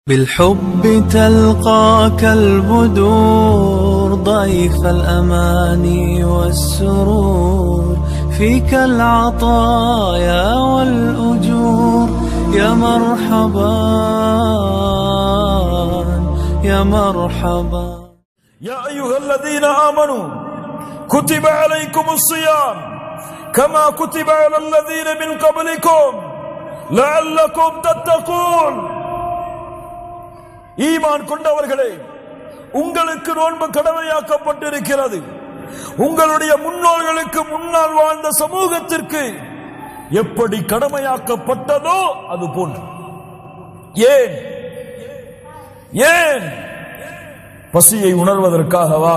بالحب تلقاك البدور ضيف الأماني والسرور فيك العطايا والأجور يا مرحبا يا مرحبا يا أيها الذين آمنوا كتب عليكم الصيام كما كتب على الذين من قبلكم لعلكم تتقون ஈமான் கொண்டவர்களே உங்களுக்கு நோன்பு கடமையாக்கப்பட்டிருக்கிறது உங்களுடைய முன்னோர்களுக்கு முன்னால் வாழ்ந்த சமூகத்திற்கு எப்படி கடமையாக்கப்பட்டதோ அது போன்று ஏன் ஏன் பசியை உணர்வதற்காகவா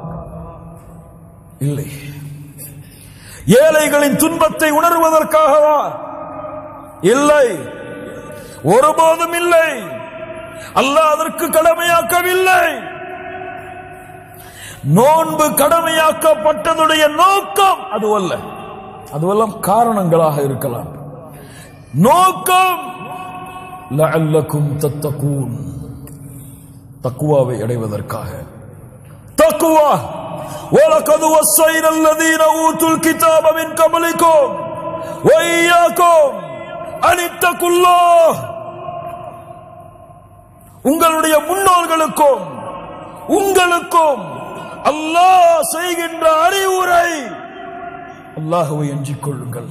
இல்லை ஏழைகளின் துன்பத்தை உணர்வதற்காகவா இல்லை ஒருபோதும் இல்லை அல்லாஹ் அதற்கு கடமையாக்கவில்லை நோன்பு கடமையாக்கப்பட்டதுடைய நோக்கம் அதுவல்ல அதுவெல்லாம் காரணங்களாக இருக்கலாம் நோக்கம் லஅல்லக்கும் தத்தகூன் தக்குவாவை அடைவதற்காக தக்குவா وَلَقَدْ وَصَّيْنَا الَّذِينَ أُوتُوا الْكِتَابَ مِنْ قَبْلِكُمْ وَإِيَّاكُمْ أَنِ اتَّقُوا اللَّهَ உங்களுடைய முன்னோர்களுக்கும் உங்களுக்கும் அல்லாஹ் செய்கின்ற அறிவுரை அல்லாஹுவை அஞ்சிக் கொள்ளுங்கள்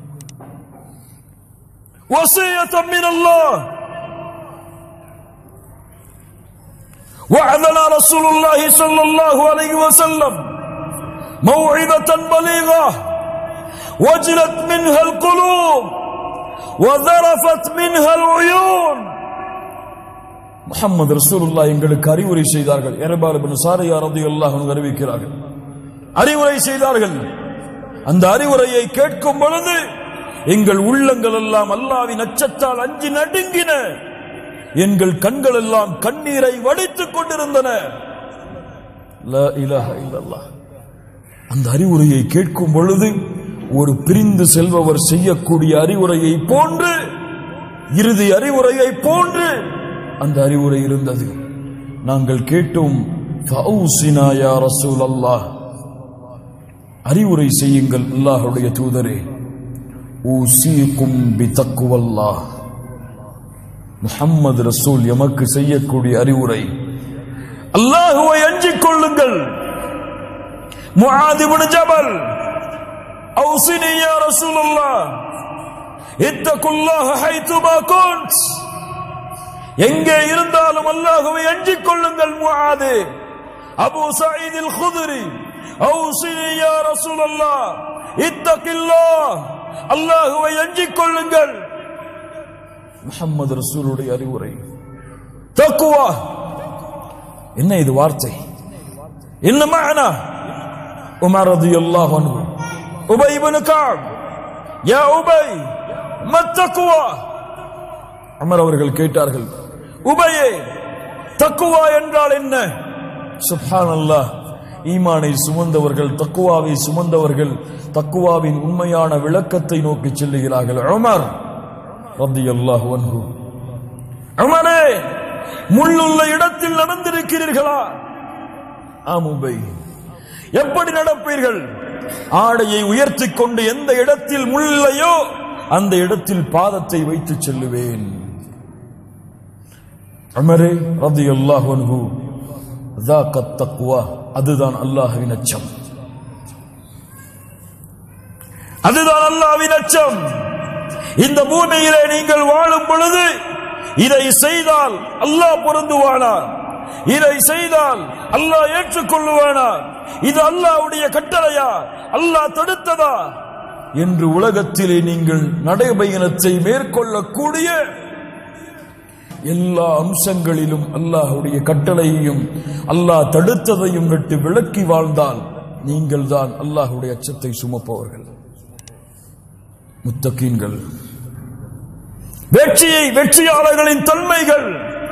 وصية من الله وعدنا رسول الله صلى الله عليه وسلم موعظة بليغة وجلت منها القلوب وذرفت منها العيون முகமது ரசூலுல்லா எங்களுக்கு அறிவுரை செய்தார்கள் எரபால் பின் சாரியா ரலியல்லாஹு அன்ஹு அறிவிக்கிறார்கள் அறிவுரை செய்தார்கள் அந்த அறிவுரையை கேட்கும் பொழுது எங்கள் உள்ளங்கள் எல்லாம் அல்லாவின் அச்சத்தால் அஞ்சி நடுங்கின எங்கள் கண்கள் எல்லாம் கண்ணீரை வடித்துக் கொண்டிருந்தன லா இலாஹ இல்லல்லாஹ். அந்த அறிவுரையை கேட்கும் பொழுது ஒரு பிரிந்து செல்பவர் செய்யக்கூடிய அறிவுரையை போன்று இறுதி அறிவுரையை போன்று அந்த அறிவுரை இருந்தது நாங்கள் கேட்டோம் ஃபௌசினா யா ரசூலல்லாஹ் அறிவுரை செய்யுங்கள் அல்லாஹ்வுடைய தூதரே ஊசீக்கும் பி தக்குவல்லாஹ் முஹம்மது ரசூல் எமக்கு செய்யக்கூடிய அறிவுரை அல்லாஹுவை அஞ்சிக் கொள்ளுங்கள் முஆத் இப்னு ஜபல் அவுசினி யா ரசூலல்லாஹ் இத்தகுல்லாஹ ஹைத்துமா குன்ட் எங்கே இருந்தாலும் அல்லாஹுவை அஞ்சிக் கொள்ளுங்கள் Muadh Abu Saeed al Khudri அவுசினி யா ரசூலல்லாஹ் இத்தகில்லாஹ் அல்லாஹுவை அஞ்சிக் கொள்ளுங்கள் முஹம்மது ரசூலுடைய அறிவுரை தக்குவா என்ன இது வார்த்தை என்ன மஅனா உமர் ரலியல்லாஹு அன்ஹு உபை இப்னு கஅப் யா உபை மத்தக்குவா உமர் அவர்கள் கேட்டார்கள் உபையே தக்குவா என்றால் என்ன சுப்ஹானல்லாஹ் ஈமானை சுமந்தவர்கள் தக்குவாவை சுமந்தவர்கள் தக்குவாவின் உண்மையான விளக்கத்தை நோக்கி செல்லுகிறார்கள் உமர் ரலியல்லாஹு அன்ஹு உமரே முள்ளுள்ள இடத்தில் நடந்திருக்கிறீர்களா ஆம் உபை எப்படி நடப்பீர்கள் ஆடையை உயர்த்திக் கொண்டு எந்த இடத்தில் முள்ளையோ அந்த இடத்தில் பாதத்தை வைத்து செல்லுவேன் அமரே ரதி அல்லாஹ் அன்ஹு ذاك التقوى அதுதான் அல்லாஹ்வின் அச்சம் அதுதான் அல்லாஹ்வின் அச்சம் இந்த பூமியிலே நீங்கள் வாழும் பொழுது இதை செய்தால் அல்லாஹ் பொருந்துவானா இதை செய்தால் அல்லாஹ் ஏற்றுக்கொள்ளுவானா இது அல்லாஹ்வுடைய கட்டளையா அல்லாஹ் தடுத்ததா என்று உலகத்திலே நீங்கள் நடைபயணத்தை மேற்கொள்ளக்கூடிய எல்லா அம்சங்களிலும் அல்லாஹ்வுடைய கட்டளையையும் அல்லாஹ் தடுத்ததையும் விட்டு விலக்கி வாழ்ந்தால் நீங்கள் தான் அல்லாஹ்வுடைய அச்சத்தை சுமப்பவர்கள் முத்தகீன்கள் வெற்றியை வெற்றியாளர்களின் தன்மைகள்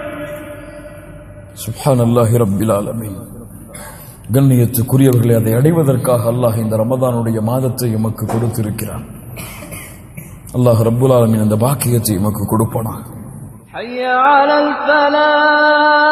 சுப்ஹான் அல்லாஹி ரப்பில் ஆலமீன் கண்ணியத்துக்குரியவர்களை அதை அடைவதற்காக அல்லாஹ் இந்த ரமதானுடைய மாதத்தை எமக்கு கொடுத்திருக்கிறான் அல்லாஹ் ரப்புல் ஆலமீன் அந்த பாக்கியத்தை எமக்கு கொடுப்பானாக حي على الفلاح